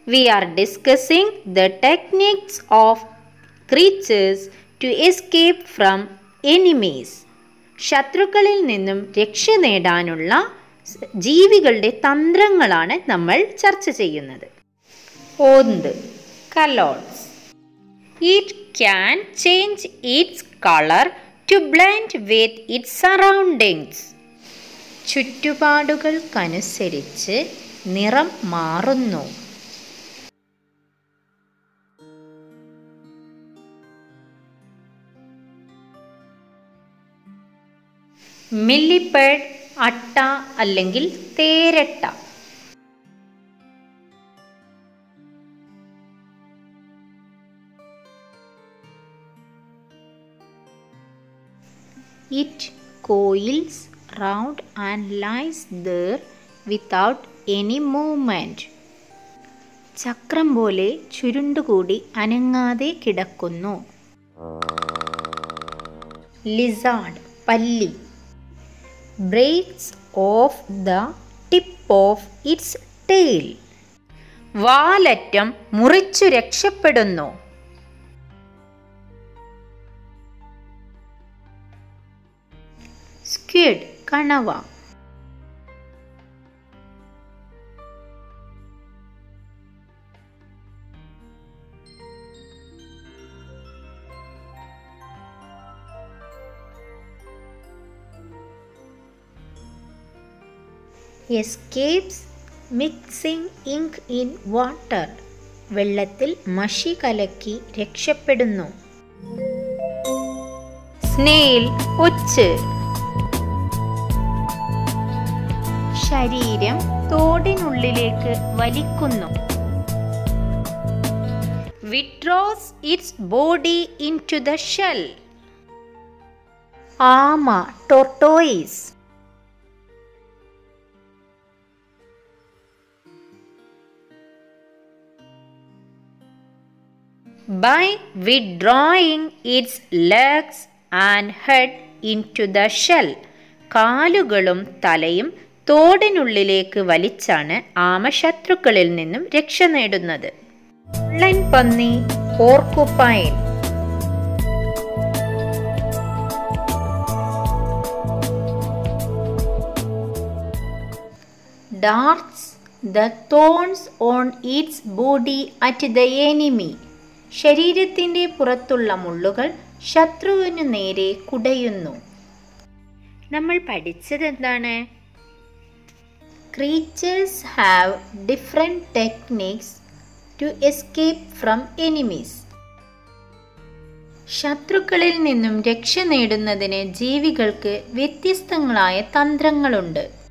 we are discussing the techniques of creatures to escape from enemies. ശത്രുക്കളിൽ നിന്നും രക്ഷ നേടാനുള്ള സ് ജീവികളുടെ തന്ത്രങ്ങളാണ് നമ്മൾ ചർച്ച ചെയ്യുന്നത് ഓന്ത് chameleons it can change its colour to blend with its surroundings ചുറ്റുപാടുകൾക്കനുസരിച്ച് നിറം മാറുന്നു മില്ലിപ്പേഡ് അട്ട അല്ലെങ്കിൽ തേരട്ട it coils round and lies there without any movement ചക്രം പോലെ ചുരുണ്ടുകൂടി അനങ്ങാതെ കിടക്കുന്നു ലിസാർഡ് പല്ലി breaks off the tip of its tail വാലറ്റം മുറിച്ചു രക്ഷപ്പെടുന്നു സ്ക്വിഡ് കണവ escapes mixing ink in water വെള്ളത്തിൽ മഷി കലക്കി രക്ഷപ്പെടുന്നു സ്നെയിൽ ഒച്ച് ശരീരം തോടിനുള്ളിലേക്ക് വലിക്കുന്നു withdraws its body into the shell ആമ tortoise by withdrawing its legs and head into the shell. കാലുകളും തലയും തോടിനുള്ളിലേക്ക് വലിച്ചാണ് ആമ ശത്രുക്കളിൽ നിന്നും രക്ഷ നേടുന്നത് മുള്ളൻ പന്നി porcupine darts the thorns on its body at the enemy ശരീരത്തിൻ്റെ പുറത്തുള്ള മുള്ളുകൾ ശത്രുവിനു നേരെ കുടയുന്നു നമ്മൾ പഠിച്ചത് എന്താണ് creatures have different techniques to escape from enemies ശത്രുക്കളിൽ നിന്നും രക്ഷ നേടുന്നതിന് ജീവികൾക്ക് വ്യത്യസ്തങ്ങളായ തന്ത്രങ്ങളുണ്ട്